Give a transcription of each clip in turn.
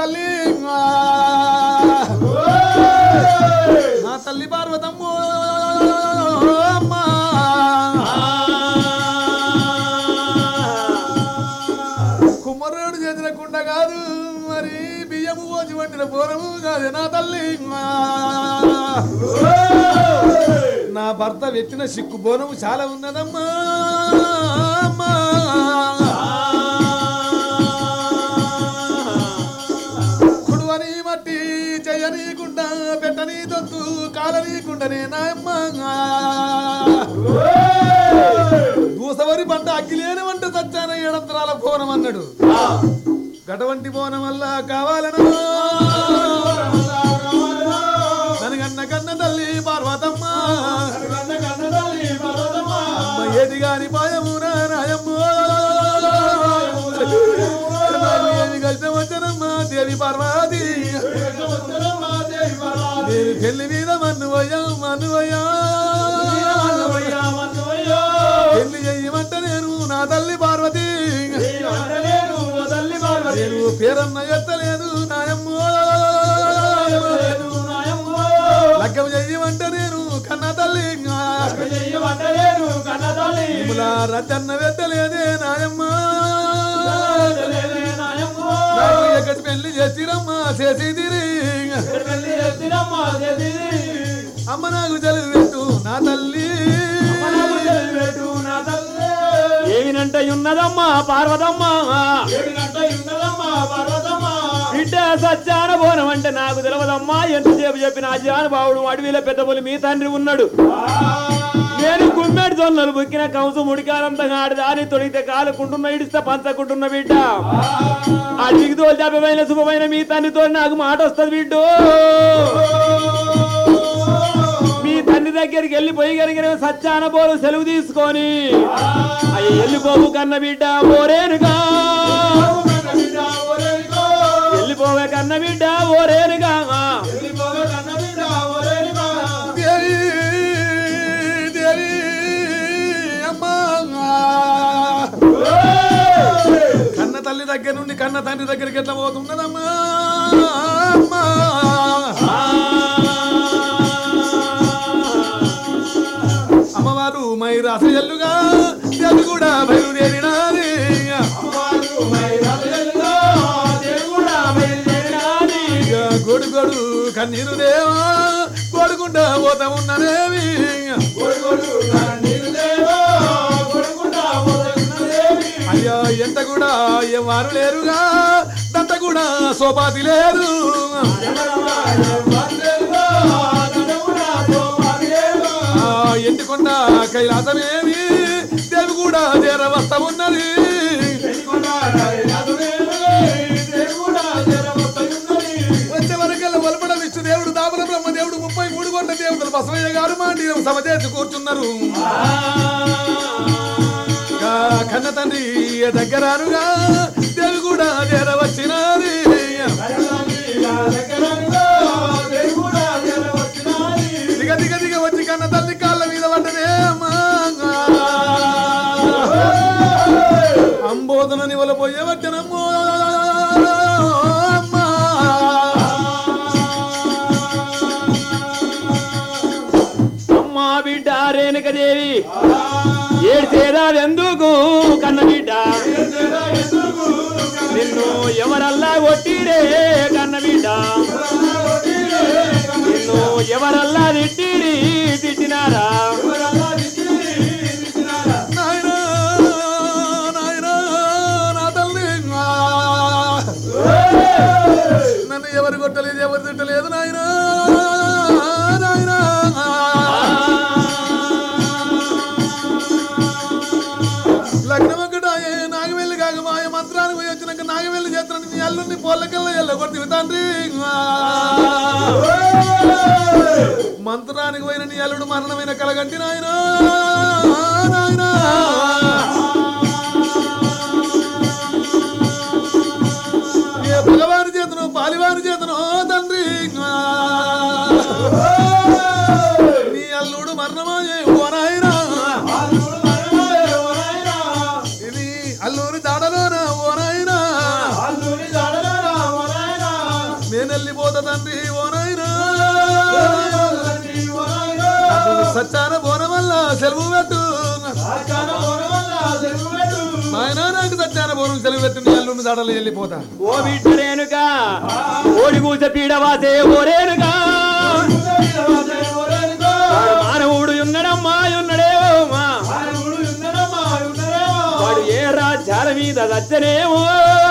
తల్లి నా తల్లి పార్వతమ్మ అమ్మా కుమ్మరుడు చేసిన కుండ కాదు మరి బియ్యము పోసి వండిన పూరము కాదు నా తల్లి నా భర్త పెట్టిన సిక్కు బోనము చాలా ఉన్నదమ్మా అమ్మా. కుడువని మట్టి చెయ్యనీకుండా పెట్టని దొత్తు కాలనీకుండానే నాయమ్మ దూసవరి పంట అగ్గిలేని వంట సచ్చాన ఏడంతరాల బోనం అన్నాడు గటవంటి బోనం వల్ల కావాలను నన్ను కన్న తల్లి పార్వతమ్మ అమ్మ ఏది గాని పాయమురా నాయమ్మ నాకు ఏమి కష్టం వచ్చనమ్మా దేవి పార్వతి నేను పెళ్లి మీద మన్నువయ్యా మన్నువయ్యా పెళ్లి చెయ్యమంట నేను నా తల్లి పార్వతి నేను పేరన్న ఎత్తలేదు నాయమ్మ లగ్గం చెయ్యమంట నేను కన్న తల్లి ఇముల రచ్చన్న వెత్తలేదే నాయమ్మ నాకు ఎక్కడి పెళ్లి చేసిరమ్మా చేసిదిరి అమ్మ నాకు చదువు పెట్టు నా తల్లి ఏమినంట ఉన్నదమ్మా పార్వతమ్మా బిడ్డ సత్యాన బోనం అంటే నాకు తెలియదమ్మా ఎంతసేపు చెప్పిన అజానుభావుడు అడవిలో పెద్దబోలు మీ తండ్రి ఉన్నాడు నేను గుమ్మెడి జొన్నలు బుక్కిన కంసు ముడికాలంతగా ఆడదాని తొడిగితే కాలుకుంటున్న ఇడిస్తే పంచకుంటున్న బిడ్డ అడవికి తోలు చెప్పమైన శుభమైన మీ తండ్రితో నాకు మాట వస్తుంది బిడ్డు మీ తండ్రి దగ్గరికి వెళ్ళిపోయి కనుక సత్యాన బోలు సెలవు తీసుకొని అయ్యి వెళ్ళిపోవు కన్న బిడ్డ ఓరేనుగా వెళ్ళిపోవే కన్న బిడ్డ ఓరేనుగా దేవి దేవి అమ్మా కన్న తల్లి దగ్గర నుండి కన్న తండ్రి దగ్గరికి ఎట్లా పోతున్నదమ్మా అమ్మా అమ్మవారు మైరాస ఎల్లుగా దేవి కూడా బయలుదేరినాది ఇక గొడు గొడు కన్నీరు దేవా కొడుకుంటా పోతా ఉన్నదేవి అయ్యా ఎంత కూడా ఎవరు లేరుగా దంత కూడా సోపాతి లేదు ఆ ఎండుకొండ కైలాసమేమి దేవి కూడా చేర వస్తా ఉన్నది వచ్చే వరకల్లా వలపడ విష్ణు దేవుడు దాపల బ్రహ్మదేవుడు ముప్పై మూడు కోట్ల దేవతలు బసవయ్య గారు మాండీరం సభ చేసి కూర్చున్నారు గా కన్న తండ్రి దగ్గరానుగా దేవి కూడా చేర వచ్చినది దిగ దిగ దిగ వచ్చి కన్న తల్లి కాళ్ళ మీద పడ్డదే అమ్మా. అంబోధన నివల పోయే వచ్చనమ్మో అమ్మా. అమ్మా బిడ్డ రేణుకదేవి ఏడ్చేదా ఎందుకు కన్న బిడ్డ నిన్ను ఎవరల్లా కొట్టిరే కన్న బిడ్డ నిన్ను ఎవరల్లా తిట్టిరి తిట్టినారా నాయనా, నాయనా, నా తల్లి. నన్ను ఎవరు కొట్టలేదు ఎవరు తిట్టలేదు నాయనా నాయనా లగ్నం ఒకటాయే నాగవెల్లి కాక మాయ మంత్రానికి పోయి వచ్చినాక నాగవెల్లి చేస్తాను నీ అల్లుని పొల్లకల్లా ఎల్ల కొడుతుంది తండ్రి మంత్రానికి పోయిన నీ అల్లుడు మరణమైన కలగంటి నాయనా నాయనా ఏ భగవాని చేతను పాలివాని చేతను తండ్రి నీ అల్లుడు మరణమాయే ఓ నాయనా ఇది అల్లూరి దాడలోన ఓ నాయనా తండ్రి ఓనైనా సచ్చాన బోనం వల్ల సెలవు పెట్టు నాయన నాకు సచ్చాన బోనం సెలవు పెట్టు నీ అల్లుండి దాడలు వెళ్ళిపోతా ఓ బిడ్డ రేణుక ఓడి కూస పీడవాసే ఓ రేణుక వాడు మానవుడు ఉన్నడమ్మా ఉన్నడేమో వాడు ఏ రాజ్యాల మీద దచ్చనేమో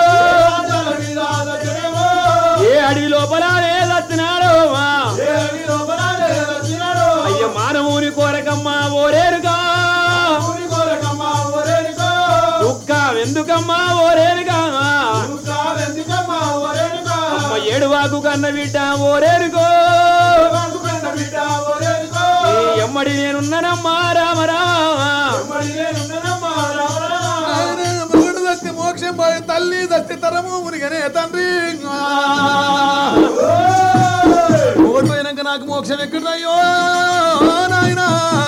ఏ అడవి లోపలనే దచ్చినాడో అయ్య మానవుని కోరకమ్మా ఓ రేణుకా దుఃఖం ఎందుకమ్మా ఓ రేణుకా అమ్మ ఏడువాకు కన్న బిడ్డ ఓ రేణుకో ఈ ఎమ్మడి నేనున్నానమ్మా రామ రామ ఆయన మగడు దస్తే మోక్షం పోయి తల్లి దస్తే తరము మునిగనే తండ్రి ఒకటి పోయినాక నాకు మోక్షం ఎక్కడయ్యో నాయనా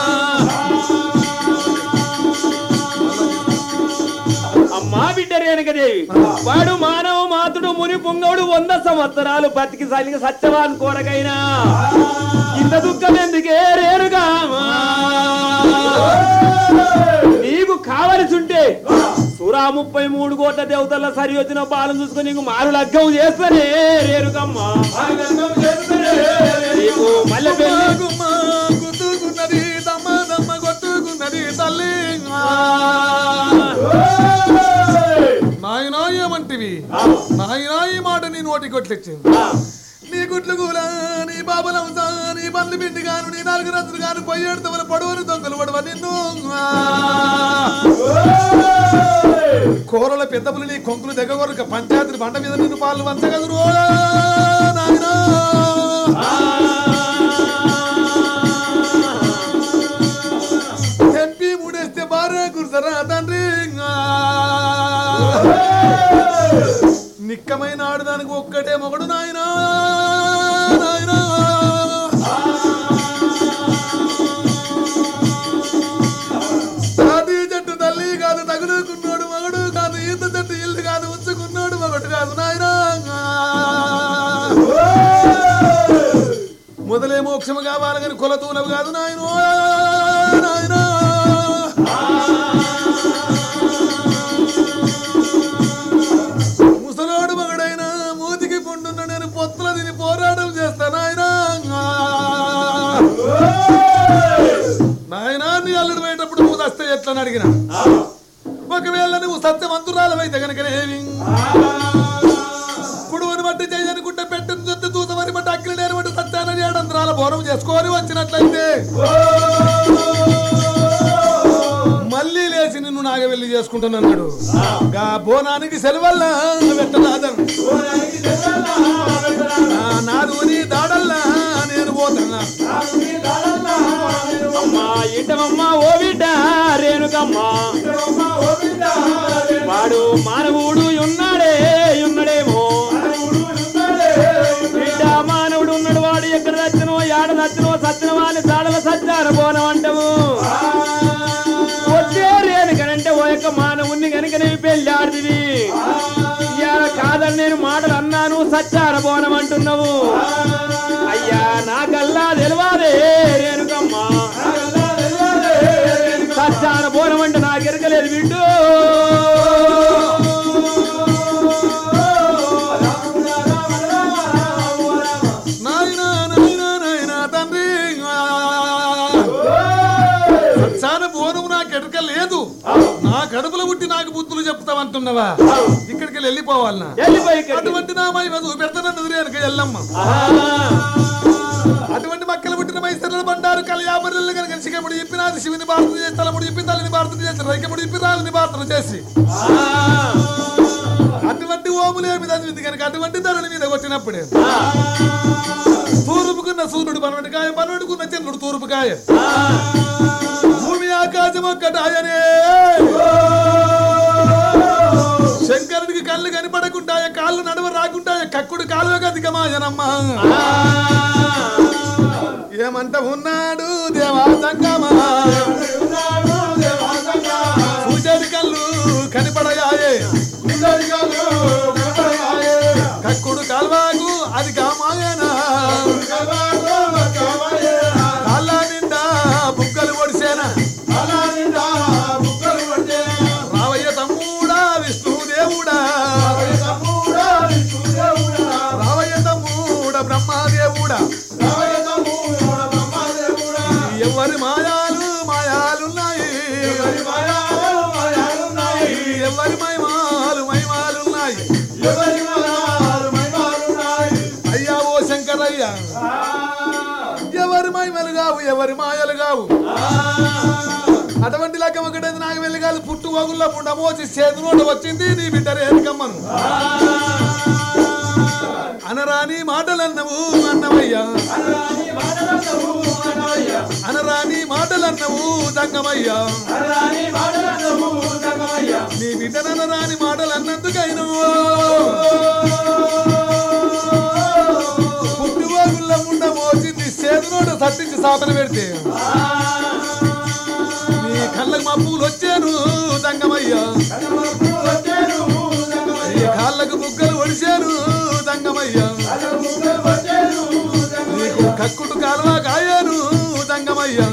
అమ్మా బిడ్డ రేణుకదేవి వాడు మానవ మాతుడు ముని పుంగవుడు వంద సంవత్సరాలు బతికి సలిగి సత్యవాన్ కోరకైనా ఇంత దుఃఖం ఎందుకే రేణుగా నీకు కావలసి ఉంటే సురా ముప్పై మూడు కోట్ల దేవతల సరి వచ్చిన పాలన చూసుకొని నీకు మారు లగ్గం చేస్తానే రేణుకమ్మ నీకు మల్లె పెళ్లి గుమ్మ గుద్దుకున్నది దమ్మ దమ్మ కొట్టుకున్నది తల్లి నాయనా ఏమంటివి నాయనా ఈ మాట నీ నోటి కొట్లెచ్చింది నీ గుడ్లు కూల నీ బాబలంస నీ బండ్లు పిండి గాను నీ నాలుగు రత్తులు గాను పొయ్యేడు తమల పొడవలు దొంగలు పడవ నిన్ను కూరల పెద్దపులు నీ కొంకులు దగ్గర కొరక పంచాయతీ బండ మీద నిన్ను పాలు వంచగదురు నాయనా ఎంపీ మూడేస్తే భార్య కుర్సరా తండ్రి నిక్కమైన ఆడదానికి ఒక్కటే మొగడు నాయనా నాయనా సాది జట్టు తల్లి కాదు తగులుకున్నాడు మగడు కాదు ఈత జట్టు ఇల్లు కాదు ఉంచుకున్నాడు మగడు కాదు నాయనా మొదలే మోక్షము కావాలి కానీ కొలతూనవు కాదు నాయనో నాయనా ముసలోడు మగడైనా మూతికి పుండున్న నేను పొత్తుల తిని పోరాటం చేస్తాను ఆయన నాయనా నీ అల్లుడు పోయేటప్పుడు నువ్వు వస్తే ఎట్లని అడిగిన ఒకవేళ నువ్వు సత్యవంతురాలవైతే కనుకనేమి కుడువని బట్టి చేయనుకుంటే పెట్టిన జొత్తి దూతమని బట్టి అక్కిలి నేరు బట్టి సత్యాన ఏడంతరాల బోరం చేసుకొని వచ్చినట్లయితే మళ్ళీ లేచి నిన్ను నాగవెల్లి చేసుకుంటానన్నాడు గా బోనానికి సెలవల్లా పెట్టనాదం నాదు నీ దాడల్లా నేను పోతున్నా అమ్మా ఇటమమ్మా ఓ బిడ్డ రేణుకమ్మా వాడు మానవుడు ఉన్నాడే ఉన్నాడేమో బిడ్డ మానవుడు ఉన్నాడు వాడు ఎక్కడ చచ్చినో ఏడ చచ్చినో సచ్చిన వాడిని దాడల సచ్చార పోనం అంటాము వచ్చే రేణుకనంటే ఓ యొక్క మానవుణ్ణి కనుక నీ పెళ్లి ఆడిది ఇవాళ కాదని నేను మాటలు అన్నాను సచ్చార పోనం అంటున్నావు అయ్యా నాకల్లా తెలివాదే రేణుకమ్మా సచ్చాన పోనం అంటే నాకు ఎరకలేదు బిడ్డు నాయనా నాయనా నాయనా తండ్రి సత్సాన బోనము నాకు ఎడక లేదు నా కడుపులో పుట్టి నాకు బుద్ధులు చెప్తావంటున్నావా ఇక్కడికి వెళ్ళిపోవాలనా వెళ్ళిపోయి ఇక్కడికి. అటువంటి నా మహిమ చూపెడతానన్నది రేణుక ఎల్లమ్మ ఆహా. అటువంటి మక్కలు పుట్టిన మైసర్ల బండారు కలయామరులు కనుక శిఖముడు చెప్పినాది శివుని భారతం చేసి తలముడు చెప్పి తల్లిని భారతం చేసి రైకముడు చెప్పి రాలిని భారతం చేసి ఆహా. అటువంటి ఓములేమి చదివింది కనుక అటువంటి ధరని మీద కొట్టినప్పుడే తూర్పుకున్న సూర్యుడు పనవటికాయ పనవడుకున్న చంద్రుడు తూర్పుకాయ భూమి ఆకాశం ఒక్కటాయనే శంకరుడికి కళ్ళు కనపడకుంటాయ కాళ్ళు నడవ రాకుంటాయ కక్కుడు కాలువగా అధికమాయనమ్మా ఏమంట ఉన్నాడు దేవా సంగమా సూచడి కళ్ళు కనపడయాయే కక్కుడు కాల్వాకు అది కామాయనా ఎవరి మాయలు కావు అటువంటి లెక్క ఒకటైతే నాకు వెళ్ళగాలి పుట్టు వగుల్లో ముండమోచి చేతునోట వచ్చింది నీ బిడ్డ రేణుకమ్మను అనరాని మాటలన్నవు అన్నవయ్యా అనరాని మాటలన్నవు దంగమయ్యా నీ బిడ్డననరాని మాటలు అన్నందుకైనా పుట్టువాగుళ్ళ ముండ మోచింది చేతునోట సత్తించి సాపన పెడితే నీ కళ్ళకు మా పూలు వచ్చాను దంగమయ్యా నీ కాళ్ళకు బుగ్గలు ఒడిశాను దంగమయ్యా నీకు కక్కుడు కాలువ కాయాను దంగమయ్యా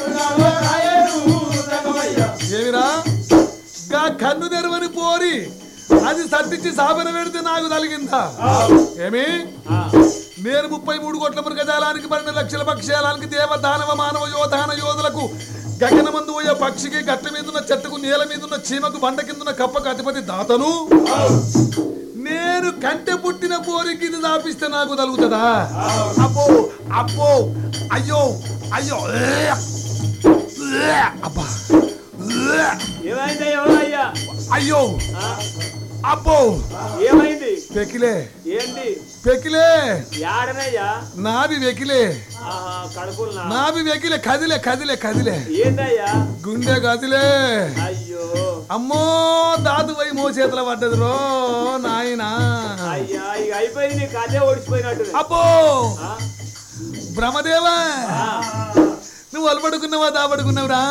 ఏమిరా గా కన్ను తెరవని పోరి అది సత్తించి సాపన పెడితే నాకు తలిగిందా ఏమి నేను ముప్పై మూడు కోట్ల మృగజాలానికి పన్నెండు లక్షల పక్షాలానికి దేవ దానవ మానవ యోధాన యోధులకు గగనమందు పోయే పక్షికి గట్ల మీదున్న చెట్టుకు నేల మీదున్న చీమకు బండ కిందున్న కప్పకు అధిపతి దాతను నేను కంటె పుట్టిన పోరికి ఇది దాపిస్తే నాకు తలుగుతుందా అబ్బో అబ్బో అయ్యో అయ్యో ఏ! ఏ! అబ్బా ఏ! ఏమైంది ఎవరయ్యా అయ్యో ఆ? అబ్బో ఏమైంది పెకిలే ఏంటి పెకిలే యాడనయ్యా నావి వెకిలే ఆహా కడుపులనా నావి వెకిలే కదిలే కదిలే కదిలే ఏందయ్యా గుండె కదిలే అయ్యో అమ్మో దాదు పోయి మో చేతుల పడ్డది రో నాయనా అయ్యా ఇక అయిపోయింది నీ కథే ఓడిచిపోయినట్టు అబ్బో ఆ? బ్రహ్మదేవా ఆ. నువ్వు ఒలపడుకున్నావా దాపడుకున్నావురా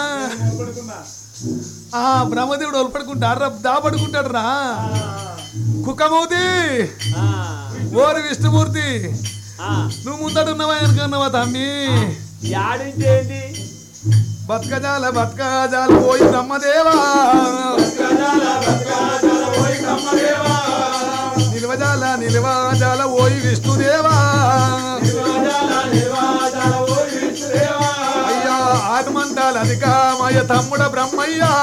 ఆ బ్రహ్మదేవుడు ఒలపడుకుంటాడు దాపడుకుంటాడు రా కుక్కమౌతి ఆ. ఓరి విష్ణుమూర్తి ఆ. నువ్వు ముందడున్నావా వెనుకున్నావా తమ్మి యాడించి ఏంటి బతకజాల బతకజాల పోయి బ్రహ్మదేవా నిల్వజాల నిల్వజాల ఓయి విష్ణుదేవా అయ్యా ఆగమంటాల అధికామయ తమ్ముడ బ్రహ్మయ్యా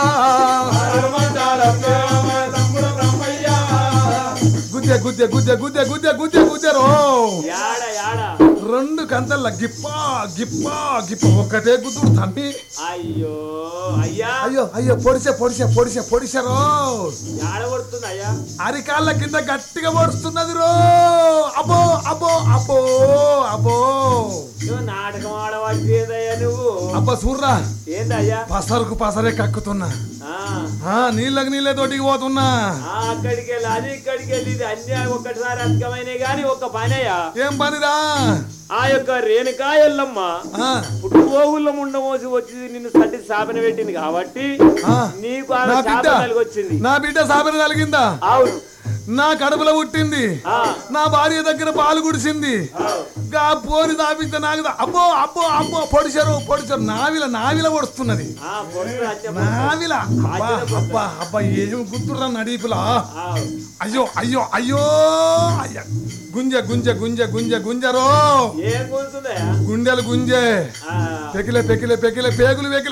గుద్దె గుద్దె గుద్దె గుద్దె గుద్దె గుద్దె గుద్దెరో యాడ యాడ రెండు కంతల్ల గిప్ప గిప్ప గిప్ప ఒక్కటే గుద్దుడు తమ్మి అయ్యో అయ్యా అయ్యో అయ్యో పొడిసే పొడిసే పొడిసే పొడిసారో యాడ కొడుతుంది అయ్యా అరికాళ్ళ కింద గట్టిగా పొడుస్తున్నది రో అబ్బో అబ్బో అబ్బో అబ్బో నువ్వు నాటకం ఆడవాడికి ఏందయ్యా నువ్వు అబ్బా సూర్రా ఏందయ్యా పసరుకు పసరే కక్కుతున్నా ఆ. ఆ నీళ్ళకి నీళ్ళే తోటికి పోతున్నా ఆ, అక్కడికి వెళ్ళి అది ఇక్కడికి వెళ్ళి ఇది అన్ని ఒక్కటిసారి అధికమైనవి కానీ ఒక్క పనయ్యా ఏం పనిరా ఆ యొక్క రేణుకా ఎల్లమ్మ ఆ, పుట్టుపోగుల్లో ముండమోసి వచ్చి నిన్ను సడ్డి సాపన పెట్టింది కాబట్టి ఆ. నీకు ఆమె నా శాప బిడ్డ కలిగి వచ్చింది నా బిడ్డ సాబెన కలిగిందా అవును నా కడుపులో పుట్టింది ఆ, నా భార్య దగ్గర పాలు కుడిసింది గా పోని దాపిస్తే నాకు దా- అబ్బో అబ్బో అబ్బో పొడిచారు పొడిచారు నావిల నావిల పొడుస్తున్నది ఆ, పొట్టు అచ్చ- నావిల అబ్బా అబ్బా అబ్బా ఏం గుర్తురా నడీపులా ఆ, అయ్యో అయ్యో అయ్యో అయ్య గుంజ గుంజ గుంజ గుంజ గుంజరో ఏం కూర్చుందయ్యా గుండెలు గుంజే ఆ. పెకిలే పెకిలే పెకిలే పేగులు పెకిలే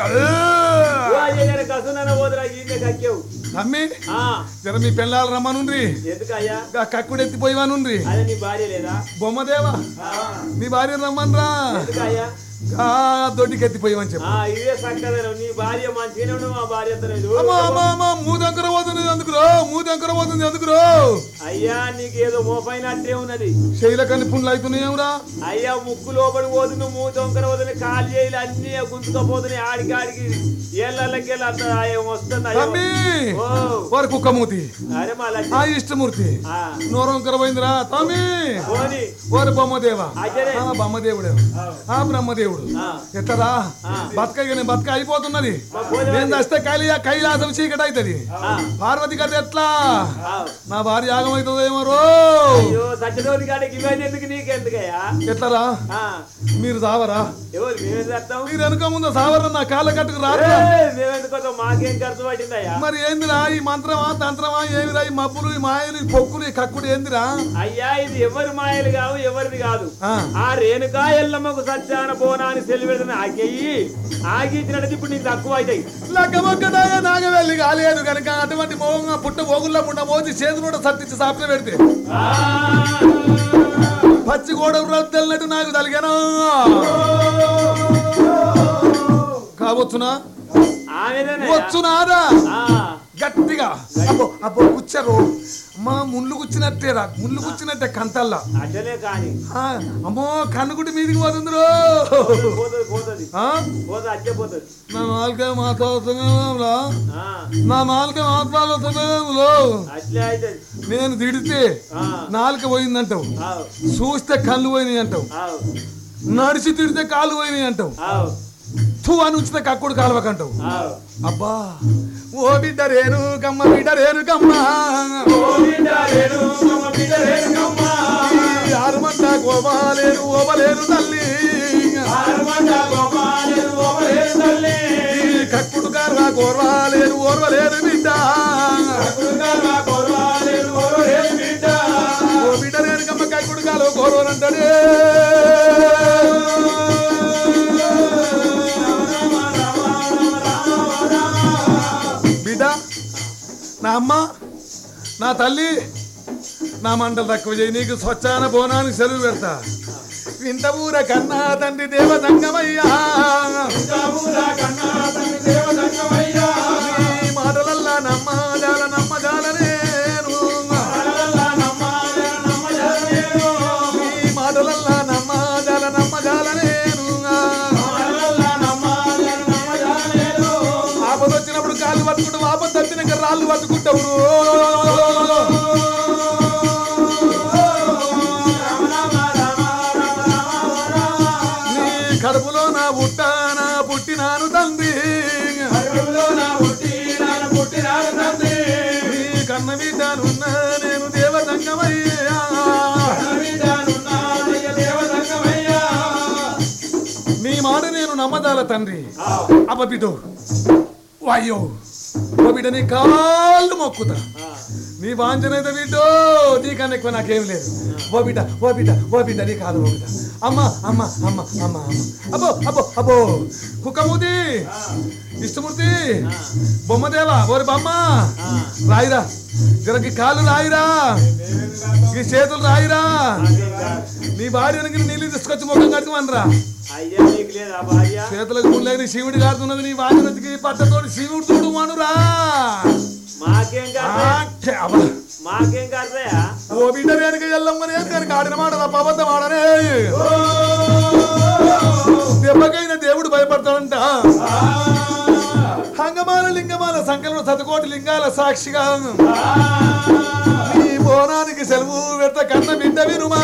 ఓ అయ్య గారి కసునన్న పోదురా ఈయన కక్కేవు అమ్మి ఆ, జర మీ పిల్లలు రమ్మనుండ్రి ఎందుకయ్యా గా కక్కుడు ఎత్తిపోయివానుండ్రి అదే నీ భార్య లేదా బొమ్మదేవా ఆ, మీ భార్య రమ్మన్రా ఎందుకయ్యా గా దొడ్డికి ఎత్తిపోయివని చెప్పు ఆ, ఇదే చక్కదనం నీ భార్య మంచిగానే ఉండు మా భార్య లేదు అమ్మా అమ్మా అమ్మా మూదంకర పోతుంది ఎందుకురో మూదంకర పోతుంది ఎందుకురో అయ్యా నీకు ఏదో మోపైనట్టే ఉన్నది శైలకని పుండ్లు అవుతున్నాయేమిరా అయ్యా ముక్కు లోపడి పోతుంది మూ దొంకర పోతుంది కాలు చేయలు అన్ని గుంతుకపోతున్నాయి ఆడికి ఆడికి ఏళ్ళకి వెళ్ళి అంత అయ్యో వస్తుంది అయ్యో. తమ్మి ఓ వారి కుక్కమూతి అరే మా లక్ష్మి. ఆ ఇష్టమూర్తి ఆ, నోరంకర పోయిందిరా తమ్మి పోనీ వారి బొమ్మదేవా అజరే. ఆ బొమ్మదేవుడే ఆ బ్రహ్మదేవుడు ఆ, ఎత్తరా ఆ. బతక బతక అయిపోతున్నది మా పోనీ నేను దస్తే కైలి కైలాసం చీకటి అవుతుంది ఆ, పార్వతి కథ ఎట్లా ఆ. నా భార్య యాగమవుతుందేమో రో అయ్యో సత్యదోని కాడికి ఇవన్నీ ఎందుకు నీకెందుకయ్యా ఎట్లరా ఆ, మీరు సావరా ఎవరు మేమేం చేస్తాం మీరు వెనుక ముందు సావరా నా కాళ్ళ కట్టుకు రారా ఏయ్, మేమెందుకు వస్తాం? మాకేం ఖర్చు పట్టిందయ్యా మరి ఏందిరా ఈ మంత్రమా తంత్రమా ఏమిరా ఈ మబ్బులు ఈ మాయలు ఈ పొక్కులు ఈ కక్కుడు ఏందిరా అయ్యా ఇది ఎవరి మాయలు కావు ఎవరిది కాదు ఆ. ఆ రేణుకా ఎల్లమ్మకు సత్యాన బోనాన్ని సెలిపెడుతున్న ఆగేయి ఆగించినట్టు ఇప్పుడు నీకు తక్కువ అవుతాయి లగ్గమొక్కదాయ నాగవెల్లి కాలేదు కనుక అటువంటి మోగ పుట్ట మోగుల్లో పుట్ట మోచి చేతి కూడా సత్తించి సాపిన పెడితే ఆ! పచ్చి గోడ తెల్లట్టు నాకు తలిగాను కావచ్చునా ఆమెనే వచ్చునాదా ఆ, గట్టిగా అబ్బో అబ్బో గుచ్చరు మా ముళ్ళు గుచ్చినట్టేరా ముళ్ళు గుచ్చినట్టే కంతల్లా అట్లనే కాని ఆ, అమ్మో కన్నుగుడి మీదికి పోతుందిరో పోతుంది పోతుంది ఆ? పోతుంది అట్లే పోతుంది నా నాలుగే మాట్లాడుతున్నా ఆ, నా నాలుగే మాట్లాడుతున్నా అట్లే అవుతుంది నేను తిడితే ఆ, నాలుక పోయిందంటావు ఆవ్, చూస్తే కళ్ళు పోయినాయి అంటావు ఆవ్, నడిచి తిడితే కాళ్ళు పోయినాయి అంటావు ఆవ్, తూ అని ఉంచితే కక్కుడు కాలువకంటావు ఆవ్. అబ్బా ఓ బిడ్డ రేను కమ్మ బిడ్డ రేను కమ్మ ఈ ఆరుమంట గోపాలేరు ఓబలేరు తల్లి ఈ కక్కుడు కాలువ కోరవాలేరు ఓర్వలేరు బిడ్డ ఓ బిడ్డ రేను కమ్మ కక్కుడు కాలువ కోరవనంటాడే బిడ్డ నా అమ్మ నా తల్లి నా మంటలు తక్కువ చేయి నీకు స్వచ్ఛాన బోనానికి సెలవు పెడతా వింట ఊర కన్నా తండ్రి దేవతంగమయ్యా నీ మాటలల్లా నమ్మజాల నమ్మజాల నేను నీ మాటలల్లా నమ్మజాల నమ్మజాల నేను ఆపద వచ్చినప్పుడు కాళ్ళు పట్టుకుంటావు ఆపద తప్పినాక రాళ్ళు పట్టుకుంటావు నీ కడుపులో నా పుట్టానా పుట్టినాను తండ్రి నీ కన్న బిడ్డనున్నా నేను దేవతంగమయ్యా నీ మాట నేను నమ్మదాల తండ్రి అబ్బ బిడ్డో వాయ్యో ఓ బిడ్డ నీ కాళ్ళు మొక్కుతా నీ వాంఛనైతే బిడ్డో నీకన్నా ఎక్కువ నాకేం లేదు ఓ బిడ్డ ఓ బిడ్డ ఓ బిడ్డ నీ కాదు ఓ బిడ్డ అమ్మ అమ్మ అమ్మ అమ్మ అమ్మ అబ్బో అబ్బో అబ్బో కుక్కమూతి ఇష్టమూర్తి బొమ్మదేవా ఓరి బొమ్మ రాయిరా జరకి కాళ్ళు రాయిరా ఈ చేతులు రాయిరా నీ భార్యనికి నీళ్ళు తీసుకొచ్చి ముఖం కట్టుకోమనరా అయ్యా నీకు లేదా భార్య చేతులకు ముళ్ళని శివుడి కాడుతున్నది నీ భార్యకి పట్టతోటి శివుడు చూడు మనురా మాకేం ఆ, కాదు ఛే, అబ్బా. మాకేం కాదయా ఓ బిడ్డ వెనక ఎల్లమ్మని వెనక ఆడిన మాట తప్ప అబద్ధం ఆడనే దెబ్బకైన దేవుడు భయపడతాడంట హంగమాల లింగమాల సంకలన సతకోటి లింగాల సాక్షిగా నీ బోనానికి సెలవు పెట్ట కన్న బిడ్డ వినుమా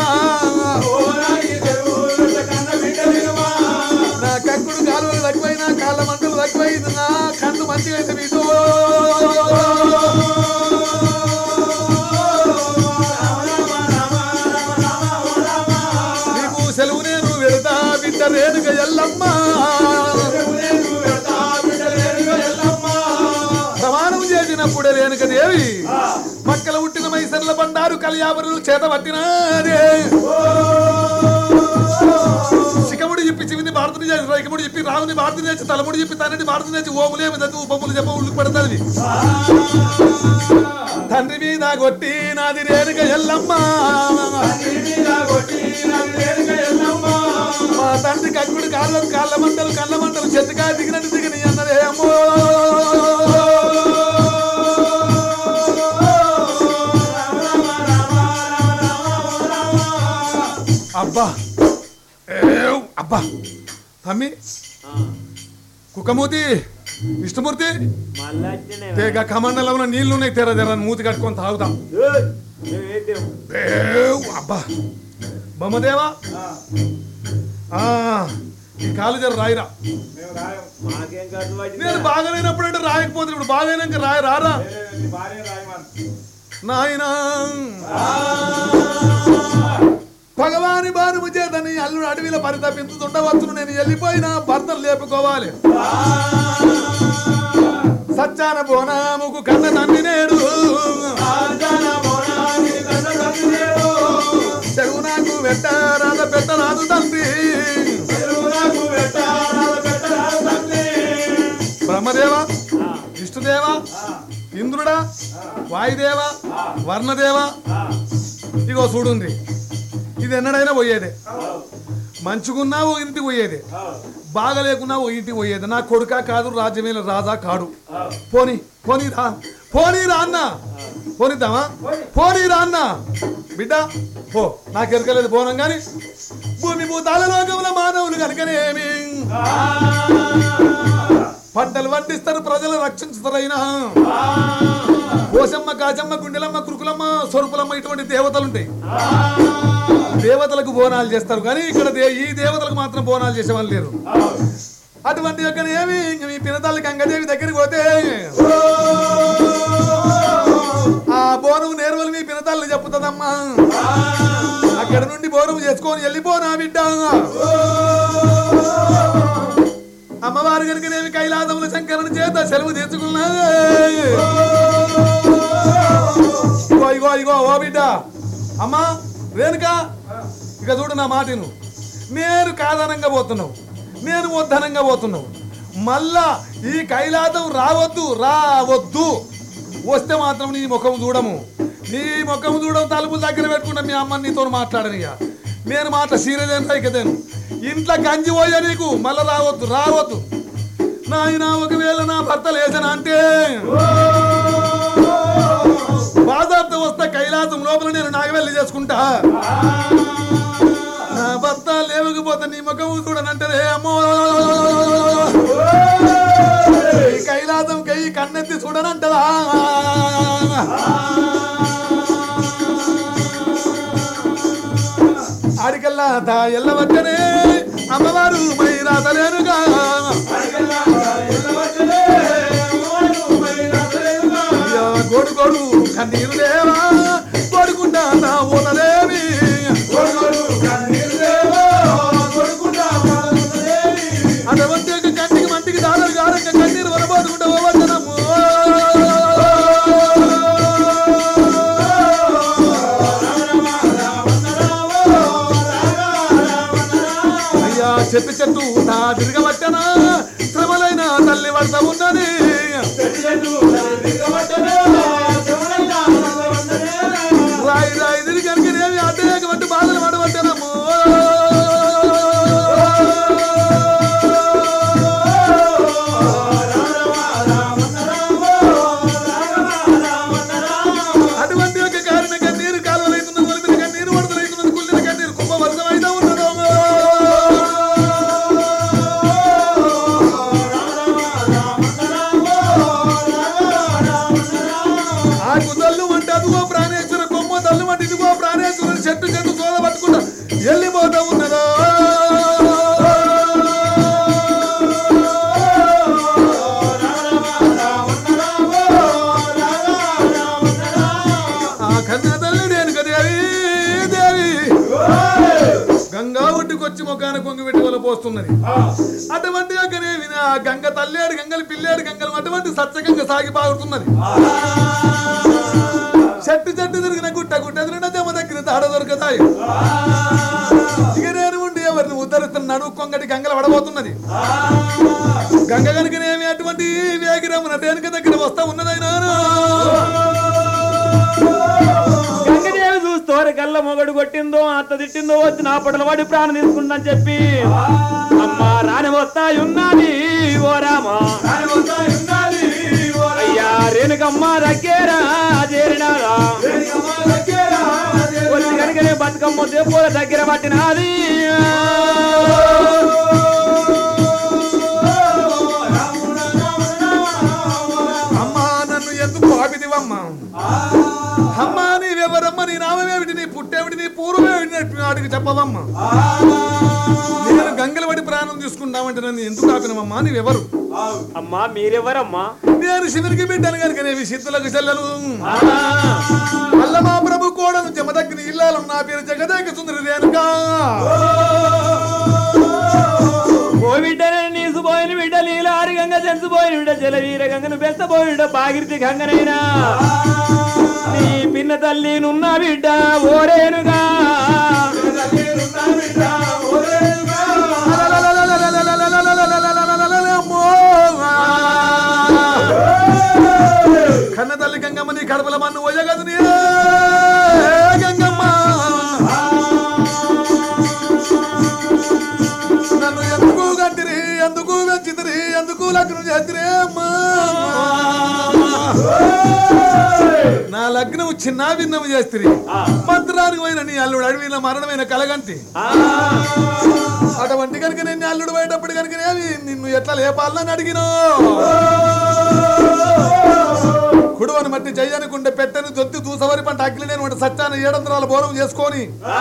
నా కక్కుడు కాలువలు తక్కువైనా కాళ్ళ మంటలు తక్కువైంది నా కన్ను మంచిగా అయితే బిడ్డ నీకు సెలవు నేను వెళతా బిడ్డ రేణుక ఎల్లమ్మ ప్రమాణం చేసినప్పుడే రేణుక దేవి మక్కల పుట్టిన మైసర్ల బండారు కళ్యాపరులు చేత పట్టినారే శిఖముడు చెప్పి చివిని భారతుని చేసి రైకముడు చెప్పి రాముని భారతుని చేసి తలముడు చెప్పి తనని భారతుని చేసి ఓములేమి దత్తు ఉపములు చెప్ప ఉళ్ళు పెడతాది తండ్రి మీద కొట్టి నాది రేణుక ఎల్లమ్మ మా తండ్రి కక్కుడు కాళ్ళ కాళ్ళ మంటలు కళ్ళ మంటలు చెట్టుగా దిగినట్టు దిగని అన్నదే అమ్మో అబ్బా ఏవ్, అబ్బా తమ్మి కుక్కమూతి విష్ణుమూర్తి మళ్ళా అట్లనే తేగ కమండలంలో ఉన్న నీళ్లు ఉన్నాయి తెర తెర మూతి కట్టుకొని తాగుతాం ఏయ్, నువ్వేంటివి? ఏవ్, అబ్బా బొమ్మదేవా ఆ, ఈ కాలు జర రాయిరా మాకేం కాదు వాటి నేను బాగాలేనప్పుడు అంటే రాయకపోతే ఇప్పుడు బాగైనాక రాయ రారా నాయనా భగవాని బానుము చేతని అల్లుడు అడవిలో పరితపించుతుండవచ్చును నేను వెళ్ళిపోయినా భర్తను లేపుకోవాలి సచ్చాన బోనాముకు కన్న తండ్రి నేడు చెరువు నాకు పెట్టరాద పెట్టరాదు తండ్రి బ్రహ్మదేవ విష్ణుదేవ ఇంద్రుడా వాయుదేవ వర్ణదేవ ఇగో చూడుంది ఇది ఎన్నడైనా పోయేదే మంచుకున్నావు ఇంటికి పోయేది బాగా లేకున్నా ఓ ఇంటికి పోయేది నా కొడుక కాదు రాజ్యమేల రాజా కాడు పోనీ పోనీ రా పోనీ రా అన్న పోనిద్దామా పోనీ రా అన్న బిడ్డ పో నాకు ఎరకలేదు పోనం గాని భూమి భూతాల లోకముల మానవులు కనుకనేమి పంటలు వండిస్తారు ప్రజలు రక్షించుతారైనా కోసమ్మ కాచమ్మ గుండెలమ్మ కురుకులమ్మ సొరుపులమ్మ ఇటువంటి దేవతలు ఉంటాయి దేవతలకు బోనాలు చేస్తారు కానీ ఇక్కడ దే- ఈ దేవతలకు మాత్రం బోనాలు చేసేవాళ్ళు లేరు అటువంటి యొక్క ఏమి ఇంక మీ పినతల్లి గంగదేవి దగ్గరికి పోతే ఆ బోనం నేర్వలు మీ పినతల్లి చెప్పుతుందమ్మా అక్కడ నుండి బోనం చేసుకొని వెళ్ళిపోనా బిడ్డ అమ్మవారు కనుకనేమి కైలాసముల శంకరుని చేత సెలవు తీర్చుకున్నా ఇగో ఇగో ఇగో ఓ బిడ్డ అమ్మా రేణుక ఇక చూడు నా మాటను నేను కాదనంగా పోతున్నావు నేను వద్దనంగా పోతున్నావు మళ్ళా ఈ కైలాసం రావద్దు రావద్దు వస్తే మాత్రం నీ ముఖం చూడము నీ ముఖం చూడడం తలుపుల దగ్గర పెట్టుకుంటా మీ అమ్మ నీతో మాట్లాడనిగా నేను మాట సీరియదేను రైకదేను ఇంట్లో గంజి పోయా నీకు మళ్ళా రావద్దు రావద్దు నాయన ఒకవేళ నా భర్త లేచన అంటే బాధాప్త వస్తే కైలాసం లోపల నేను నాగవెల్లి చేసుకుంటా నా భర్త లేవకపోతే నీ ముఖం చూడనంటే అమ్మో ఈ కైలాసం కయ్యి కన్నెత్తి చూడనంటదా ఆడికల్లా దా ఎల్లవచ్చనే అమ్మవారు మై రాతలేనుగా అయ్యా, గోడు గోడు కన్నీరు లేవా కొడుకుంటా నా ఊనదేవి అటువంటి యొక్క కంటికి మంటికి దాదాపు గారంగా కన్నీరు వరబోతుకుంటా పోవద్దనము అయ్యా చెప్పి చెట్టు నా తిరగబట్టనా శ్రమలైన తల్లి వద్ద ఉన్నది రాయి రాయి తిరిగి కనుకనేవి అడ్డేకమంటే బాధలు పడబట్టనము అటువంటి యొక్క కారణ కన్నీరు కాలువలైతున్నది ఒలిపిన కన్నీరు వరదలైతున్నది కుళ్ళిన కన్నీరు కుంభ వర్షమైతే ఉన్నదో ఆకు తల్లు అంటే అదిగో ప్రాణేశ్వర కొమ్మ తల్లు అంటే ఇదిగో ప్రాణేశ్వర చెట్టు చెట్టు సోద పట్టుకుంటా వెళ్ళిపోతా ఉన్నదా ఆ కన్న తల్లి రేణుక దేవి దేవి గంగా ఒడ్డుకొచ్చి ముఖాన కొంగి పెట్టి వల పోస్తున్నది అటువంటి యొక్కనేవి ఆ గంగ తల్లేడు గంగలు పిల్లేడు గంగలు అటువంటి సత్యగంగ సాగి పారుతున్నది చెట్టు చెట్టు తిరిగిన గుట్ట గుట్ట తిరిగిన దెమ్మ దగ్గర తాడ దొరుకుతాయి ఇక నేను ఉండి ఎవరిని ఉద్ధరిస్తున్నాడు కొంగటి గంగలు పడబోతున్నది గంగ కనుకనేమి అటువంటి వేగిరమున రేణుక దగ్గర వస్తా ఉన్నదైనా గంగదేవి చూస్తోరు కళ్ళ మొగడు కొట్టిందో అత్త తిట్టిందో వచ్చి నా పడల వాడి ప్రాణం తీసుకుంటని చెప్పి అమ్మా రాని వస్తాయి ఉన్నది ఓ రామా అయ్యా రేణుకమ్మ దగ్గర చేరినారా వచ్చి కనుకనే బతుకమ్మ దేపోల దగ్గర పట్టినది అమ్మా నన్ను ఎందుకు ఆపిదివమ్మా అమ్మా నీవెవరమ్మ నీ నామమేమిటి నీ పుట్టేమిటి నీ పూర్వమేమిటి వాడికి చెప్పవమ్మా నేను గంగల పడి ప్రాణం తీసుకుంటామంటే నన్ను ఎందుకు ఆపినవమ్మా నీవెవరు అమ్మా మీరెవరమ్మా నేను శివునికి బిడ్డను కనుక నేను సిద్ధులకు చెల్లెలు అల్లమా ప్రభు కోడలు జమదగ్ని ఇల్లాలు నా పేరు జగదేక సుందరి రేణుకా ఓ బిడ్డనే నీసుపోయిన బిడ్డ నీలారి గంగ చెంచుపోయిన బిడ్డ జలవీర గంగను బెస్తపోయిన బిడ్డ భాగీరథి గంగనైనా నీ పిన్న తల్లి నున్న బిడ్డ ఓరేనుగా కన్న తల్లి గంగమ్మ నీ కడపల మన్ను పోయగదు నీ గంగమ్మ నన్ను ఎందుకు గంటిరి లగ్నం చేతిరే అమ్మా నా లగ్నం చిన్న భిన్నం చేస్తిరి మంత్రానికి పోయిన నీ అల్లుడు అడవిలో మరణమైన కలగంటి అటువంటి కనుక నేను అల్లుడు పోయేటప్పుడు కనుక నిన్ను ఎట్లా లేపాలని అడిగినా కుడువని మట్టి చెయ్యనుకుంటే పెట్టని దొత్తి దూసవరి పంట అగ్ని నేను వంటి సత్యాన్ని ఏడంతరాల బోనం చేసుకొని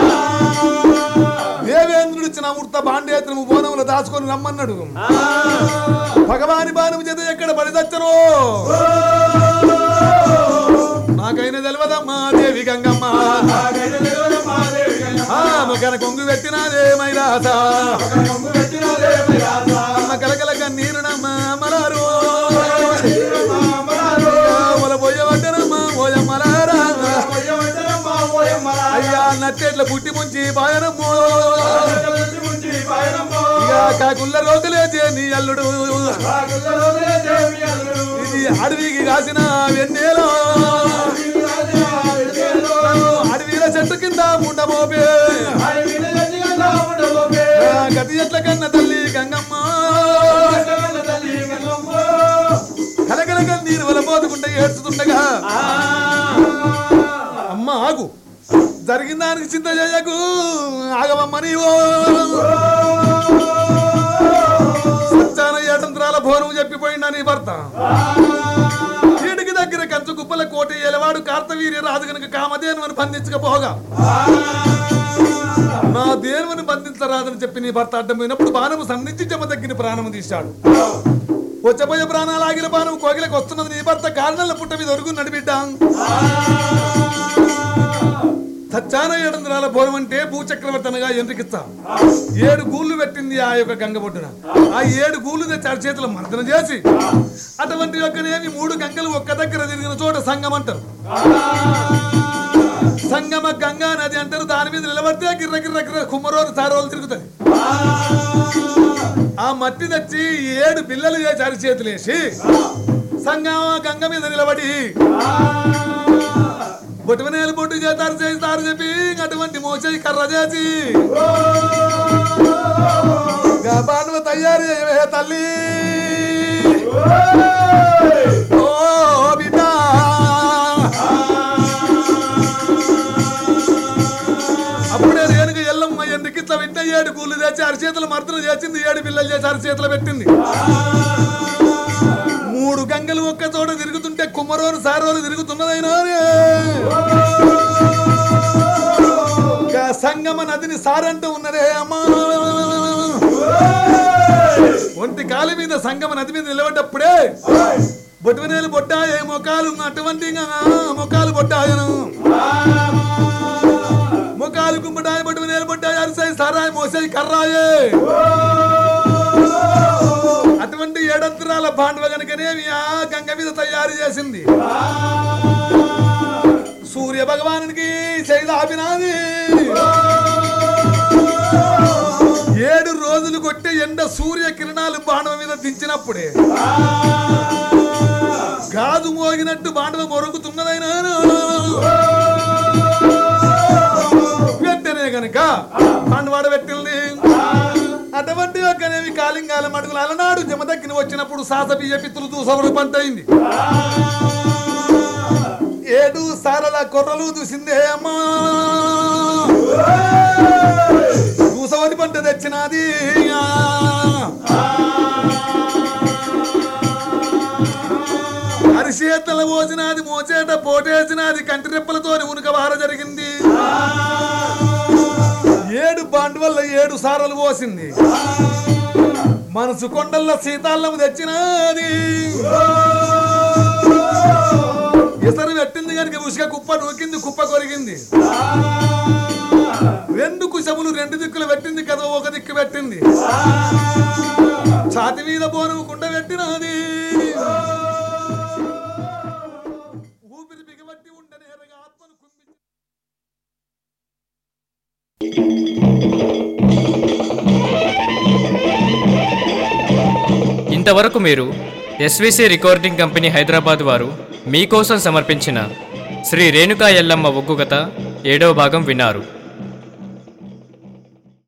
దేవేంద్రుడు ఇచ్చిన అమృత బాండేత్రము బోనములు దాచుకొని రమ్మన్నాడు భగవాని బాణము చేత ఎక్కడ పడిదచ్చను నాకైనా తెలియదమ్మా దేవి గంగమ్మ ఆ మొగన కొంగు పెట్టినాదే మైరాత అమ్మ కలకల కన్నీరు నమ్మ అమరారు మొల పోయవద్దనమ్మ ఓయమ్మలారా అయ్యా నట్టెట్ల పుట్టి ముంచి బాయనమ్మో ఇక కాకుల్ల రోజులేచే నీ అల్లుడు ఇది అడవికి కాసిన వెన్నెలో అడవిల చెట్టు కింద ఉండబోపే గతి ఎట్ల కన్న తల్లి గంగమ్మ కలకలక నీరు వల పోతుకుంటే ఏడ్చుతుండగా అమ్మ ఆగు జరిగిన దానికి చింత చేయకు ఆగవమ్మ నీవు సత్యాన ఏటంత్రాల భోరం చెప్పిపోయిండా నీ భర్త వీడికి దగ్గర కంచు కుప్పల కోటి ఎలవాడు కార్తవీర్య రాజు గనుక కామధేనువని బంధించకపోగా నా దేనువని బంధించరాదని చెప్పి నీ భర్త అడ్డం పోయినప్పుడు బాణము సంధించి చెమ తగ్గిన ప్రాణము తీశాడు వచ్చబోయే ప్రాణాలు ఆగిన బాణం కోగిలకు వస్తున్నది నీ భర్త కారణాల పుట్ట మీద ఒరుగు నడిబిడ్డ సచ్చాన ఏడంధ్రాల భోరం అంటే భూచక్రవర్తి అనగా ఎందుకిస్తా ఏడు గూళ్ళు పెట్టింది ఆ యొక్క గంగబొడ్డున ఆ ఏడు గూళ్ళు తెచ్చి ఆ చేతులు మర్దన చేసి అటువంటి యొక్కనేమి మూడు గంగలు ఒక్క దగ్గర తిరిగిన చోట సంగం అంటారు సంగమ గంగా నది అంటారు దాని మీద నిలబడితే గిర్ర గిర్ర గిర్ర కుమ్మరోలు సారోలు తిరుగుతాయి ఆ మట్టి తెచ్చి ఏడు పిల్లలు చేసి అరిచేతులు వేసి సంగమ గంగ మీద నిలబడి బొట్టుమనేలు బొట్టు చేతారు చేస్తారు చెప్పి అటువంటి మోసేయి కర్ర చేసి పాండవ తయారు చేయవే తల్లి ఓ బిడ్డ అప్పుడే రేణుక ఎల్లమ్మ ఎందుకు ఇట్లా వింటే ఏడు కూలు చేసి అరిచేతులు మర్దన చేసింది ఏడు పిల్లలు చేసి అరిచేతులు పెట్టింది మూడు గంగలు ఒక్క చోట తిరుగుతుంటే కుమ్మరోలు సారోలు తిరుగుతున్నదైనా సంగమ నదిని సారంటూ ఉన్నదే అమ్మా ఒంటి కాలి మీద సంగమ నది మీద నిలబడ్డప్పుడే బొట్టునేలు బొట్టాయే మొకాలు అటువంటి మొకాలు బొట్టాయను ముఖాలు గుమ్మటాయ బొట్టు నేలు బొట్టాయి అరిసాయి సారాయి మోసాయి కర్రాయే అటువంటి ఏడంతరాల పాండవ గనుకనేమి ఆ గంగ మీద తయారు చేసింది సూర్య భగవానునికి శైలాభినాది ఏడు రోజులు కొట్టే ఎండ సూర్య కిరణాలు బాండవ మీద దించినప్పుడే గాజు మోగినట్టు బాండవ మొరుగుతున్నదైనా వెంటనే గనక పాండవాడ పెట్టింది అటువంటి ఒక్కనేవి కాలింగాల మడుగులు అలనాడు జమదక్కిని వచ్చినప్పుడు సాస బియ్య పిత్తులు దూసవరు పంట అయింది ఏడు సారల కొర్రలు దూసిందే అమ్మా దూసవరి పంట తెచ్చినది అరిచేతల మోసినది మోచేట పోటేసినది కంటి రెప్పలతోని ఉనుక వార జరిగింది ఏడు బాండ్ వల్ల ఏడు సారలు పోసింది మనసు కొండల్లో సీతాళ్ళము తెచ్చినది ఇసరు పెట్టింది కనుక ఉసుక కుప్ప నూకింది కుప్ప కొరిగింది రెండు కుశములు రెండు దిక్కులు పెట్టింది కదా ఒక దిక్కు పెట్టింది ఛాతి మీద బోనం కుండ పెట్టినది ఊపిరి బిగబట్టి ఉండని ఎరగా ఆత్మను కుంగి ఇంతవరకు మీరు ఎస్విసి రికార్డింగ్ కంపెనీ హైదరాబాద్ వారు మీకోసం సమర్పించిన శ్రీ రేణుకా ఎల్లమ్మ ఒగ్గు కథ ఏడవ భాగం విన్నారు